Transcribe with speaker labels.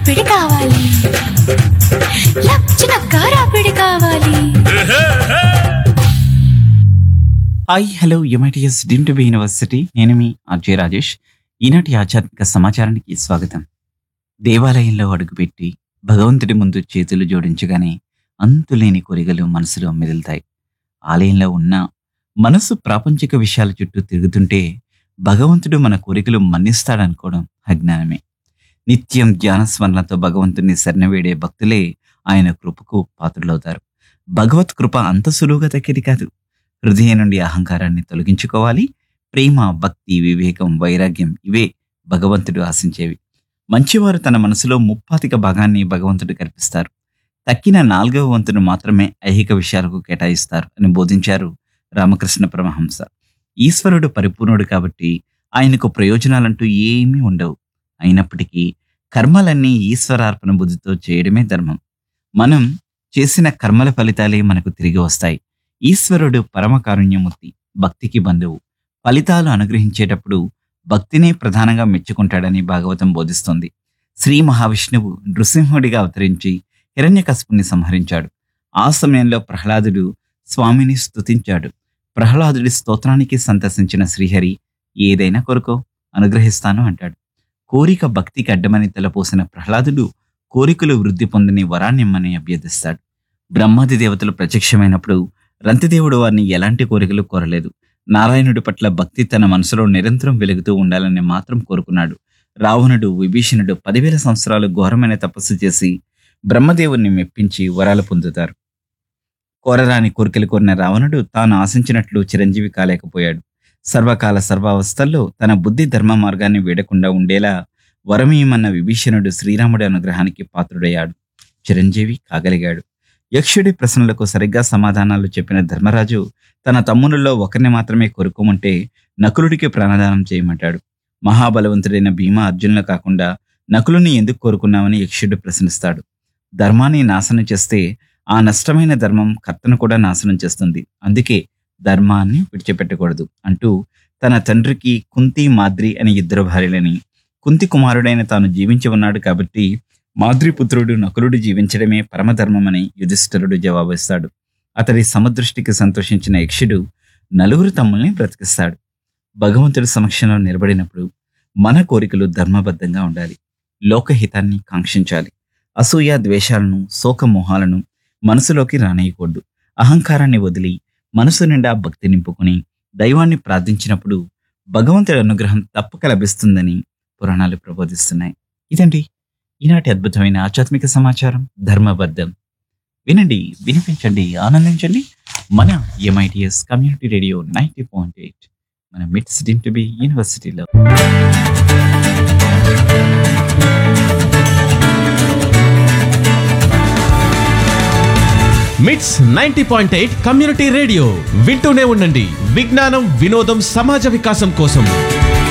Speaker 1: రాపిడి కావాలి లచ్చినక్క రాపిడి కావాలి
Speaker 2: హాయ్ హలో యుమైటిఎస్ డీమ్ టు బి యూనివర్సిటీ నేను మీ అజయ్ రాజేష్ ఈనాటి ఆధ్యాత్మిక సమాచారానికి స్వాగతం దేవాలయంలో అడుగుపెట్టి భగవంతుడి ముందు చేతులు జోడించగానే అంతులేని కోరికలు మనసులో మెదులుతాయి ఆలయంలో ఉన్న మనసు ప్రాపంచిక విషయాల చుట్టూ తిరుగుతుంటే భగవంతుడు మన కోరికలు మన్నిస్తాడనుకోవడం అజ్ఞానమే నిత్యం ధ్యాన స్మరణతో భగవంతుని శరణవేడే భక్తులే ఆయన కృపకు పాత్రులవుతారు భగవత్ కృప అంత సులువుగా దక్కేది కాదు హృదయం నుండి అహంకారాన్ని తొలగించుకోవాలి ప్రేమ భక్తి వివేకం వైరాగ్యం ఇవే భగవంతుడు ఆశించేవి మంచివారు తన మనసులో ముప్పాతిక భాగాన్ని భగవంతుడు కల్పిస్తారు తక్కిన నాలుగవ వంతును మాత్రమే ఐహిక విషయాలకు కేటాయిస్తారు అని బోధించారు రామకృష్ణ పరమహంస ఈశ్వరుడు పరిపూర్ణుడు కాబట్టి ఆయనకు ప్రయోజనాలంటూ ఏమీ ఉండవు అయినప్పటికీ కర్మలన్నీ ఈశ్వరార్పణ బుద్ధితో చేయడమే ధర్మం మనం చేసిన కర్మల ఫలితాలే మనకు తిరిగి వస్తాయి ఈశ్వరుడు పరమ కారుణ్యమూర్తి భక్తికి బంధువు ఫలితాలు అనుగ్రహించేటప్పుడు భక్తినే ప్రధానంగా మెచ్చుకుంటాడని భాగవతం బోధిస్తోంది శ్రీ మహావిష్ణువు నృసింహుడిగా అవతరించి హిరణ్యకశపుని సంహరించాడు ఆ సమయంలో ప్రహ్లాదుడు స్వామిని స్తుతించాడు ప్రహ్లాదుడి స్తోత్రానికి సంతసించిన శ్రీహరి ఏదైనా కొరుకో అనుగ్రహిస్తాను అంటాడు కోరిక భక్తికి అడ్డమని తలపోసిన ప్రహ్లాదుడు కోరికలు వృద్ధి పొందని వరాన్నిమ్మని అభ్యర్థిస్తాడు బ్రహ్మాది దేవతలు ప్రత్యక్షమైనప్పుడు రంతిదేవుడు వారిని ఎలాంటి కోరికలు కోరలేదు నారాయణుడి పట్ల భక్తి తన మనసులో నిరంతరం వెలుగుతూ ఉండాలని మాత్రం కోరుకున్నాడు రావణుడు విభీషణుడు పదివేల సంవత్సరాలు ఘోరమైన తపస్సు చేసి బ్రహ్మదేవుణ్ణి మెప్పించి వరాలు పొందుతారు కోరరాని కోరికలు కోరిన రావణుడు తాను ఆశించినట్లు చిరంజీవి కాలేకపోయాడు సర్వకాల సర్వావస్థల్లో తన బుద్ధి ధర్మ మార్గాన్ని వీడకుండా ఉండేలా వరమీయమన్న విభీషణుడు శ్రీరాముడి అనుగ్రహానికి పాత్రుడయ్యాడు చిరంజీవి కాగలిగాడు యక్షుడి ప్రశ్నలకు సరిగ్గా సమాధానాలు చెప్పిన ధర్మరాజు తన తమ్మునుల్లో ఒకరిని మాత్రమే కోరుకోమంటే నకులుడికి ప్రాణదానం చేయమంటాడు మహాబలవంతుడైన భీమ అర్జునులు కాకుండా నకులుని ఎందుకు కోరుకున్నామని యక్షుడు ప్రశ్నిస్తాడు ధర్మాన్ని నాశనం చేస్తే ఆ నష్టమైన ధర్మం కర్తను కూడా నాశనం చేస్తుంది అందుకే ధర్మాన్ని విడిచిపెట్టకూడదు అంటూ తన తండ్రికి కుంతి మాద్రి అని ఇద్దరు భార్యలని కుంతి కుమారుడైన తాను జీవించి ఉన్నాడు కాబట్టి మాద్రిపుత్రుడు నకులుడు జీవించడమే పరమధర్మమని యుధిష్ఠరుడు జవాబిస్తాడు అతడి సమదృష్టికి సంతోషించిన యక్షుడు నలుగురు తమ్ముల్ని బ్రతికిస్తాడు భగవంతుడి సమక్షంలో నిలబడినప్పుడు మన కోరికలు ధర్మబద్ధంగా ఉండాలి లోకహితాన్ని కాంక్షించాలి అసూయ ద్వేషాలను శోకమోహాలను మనసులోకి రానేయకూడదు అహంకారాన్ని వదిలి మనసు నిండా భక్తి నింపుకుని దైవాన్ని ప్రార్థించినప్పుడు భగవంతుడి అనుగ్రహం తప్పక లభిస్తుందని పురాణాలు ప్రబోధిస్తున్నాయి ఇదండి ఈనాటి అద్భుతమైన ఆధ్యాత్మిక సమాచారం ధర్మబద్ధం వినండి వినిపించండి ఆనందించండి మన MITS community radio ninety point eight మన మిట్స్ డీమ్ టు బి యూనివర్సిటీలో
Speaker 3: MITS ninety point eight community radio వింటూనే ఉండండి విజ్ఞానం వినోదం సమాజ వికాసం కోసం